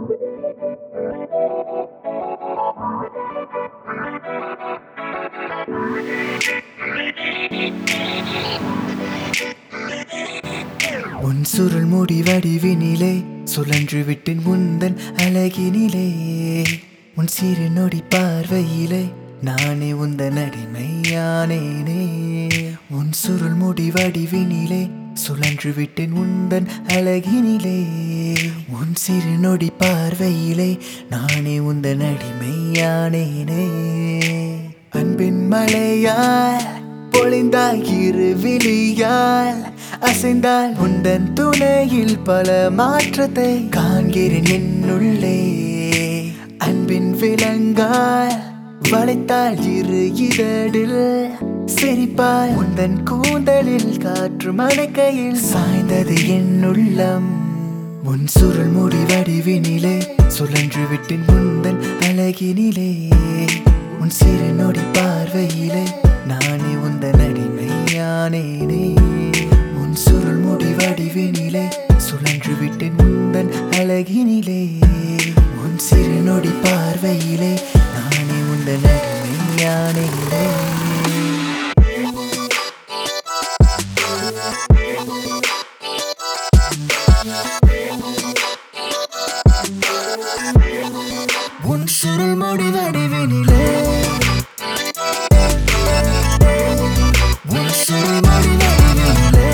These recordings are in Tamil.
உன் சுருள் முடி வடிவினிலே சுழன்று விட்டின் முந்தன் அழகினிலே உன் சிறு நொடி பார்வையிலே நானே உந்தன் அடிமையானேனே உன் சுருள் முடி வடிவினிலே சுழன்று விட்டேன் உந்தன் அழகினிலே உன் சிறு நொடி பார்வையிலே நானே உந்தன் அடிமையானேனே அன்பின் மழையால் பொழிந்தாய் இரு விழியால் அசைந்தால் உந்தன் துணையில் பல மாற்றத்தை காண்கிறேன் என்னுள்ளே அன்பின் விலங்கால் வளைத்தால் இரு இதழில் சிரிப்பால் உந்தன் கூந்தலில் காற்று மடக்கையில் சாய்ந்தது என்னுள்ளம் உன் சுருள் முடி வடிவினிலே சுழன்று விட்டின் முந்தன் அழகினிலே உன் சிறு நொடி பார்வையிலே நானே உந்தன் அடிமையானேனே உன் சுருள் முடி வடிவினிலே சுழன்று விட்டேன் முந்தன் அழகினிலே உன் சிறு நொடி பார்வையிலே நானே உந்தன் அடிமையானேனே உன் சுருள் முடி வடிவினிலே உன் சுருள் முடி வடிவினிலே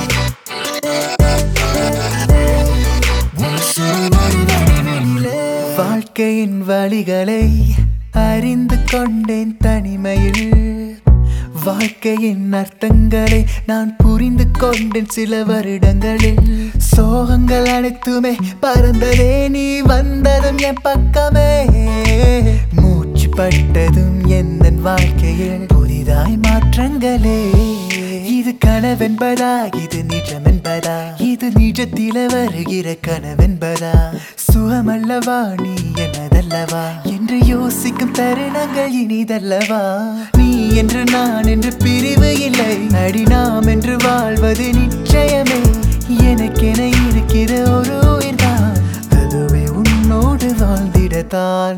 உன் சுருள் முடி வடிவினிலே வாழ்க்கையின் வழிகளை அறிந்து கொண்டேன் தனிமையில் வாழ்க்கையின் அர்த்தங்களை நான் புரிந்து கொண்டேன் சில வருடங்களில் சோகங்கள் அனைத்துமே பறந்ததே நீ வந்ததும் என் பக்கமே மூச்சு பட்டதும் எந்த வாழ்க்கையில் புதிதாய் மாற்றங்களே இது கனவென்பதா இது நிஜம் என்பதா இது நிஜத்தில வருகிற கனவென்பதா சுகமல்லவா நீ என்னதல்லவா என்று யோசிக்கும் தருணங்கள் இனிதல்லவா நீ என்று நான் என்று பிரிவு இல்லை அடி நாம் என்று வாழ்வது நிச்சயமே எனக்கென இருக்கிற ஒரு உயிர்தான் அதுவே உன்னோடு வாழ்ந்திடத்தான்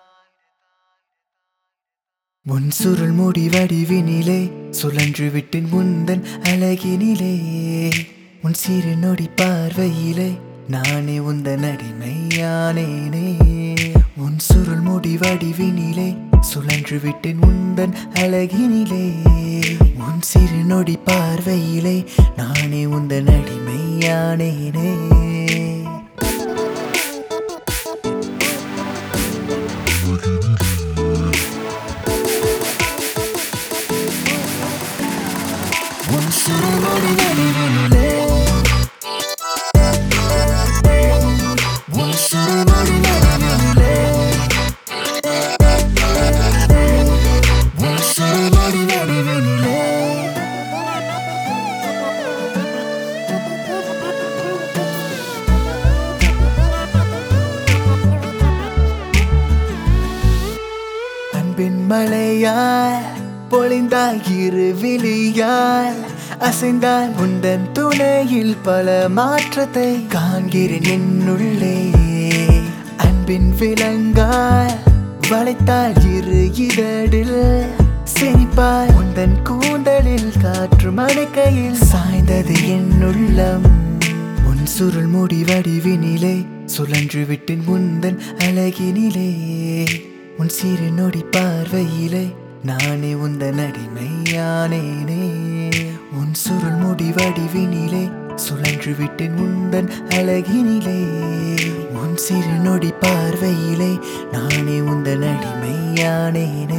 உன் சுருள் முடி வடிவினிலே சுழன்று விட்டின் முந்தன் அழகினிலே உன் சிறு நொடி பார்வையிலே நானே உந்தன் அடிமையானேனே உன் சுருள் முடி வடிவினிலே சுழன்று விட்டேன் உந்தன் அழகினிலே உன் சிறு நொடி பார்வையிலே நானே உந்தன் அடிமையானேனே உன் சுருமொழி வடிவினிலே உன் சுருமொழி வடிவினிலே உன் சுருமொழி வடிவினிலே அன்பின் மழையால் பொழிந்தாய் இரு விழியால் அசைந்தால் உந்தன் துணையில் பல மாற்றத்தை காண்கிறேன் என்னுள்ளே அன்பின் விலங்கால் வளைத்தால் இரு இதழில் சிரிப்பால் உந்தன் கூந்தலில் காற்று மடக்கையில் சாய்ந்தது என்னுள்ளம் உன் சுருள் முடி வடிவினிலே சுழன்று விட்டின் முந்தன் அழகினிலே உன் சிறு நொடி பார்வையிலே நானே உந்தன் அடிமையானேனே உன் சுருள் முடி வடிவினிலே சுழன்று விட்டேன் முந்தன் அழகினிலே உன் சிறு நொடி பார்வையிலே நானே உந்தன் அடிமையானேனே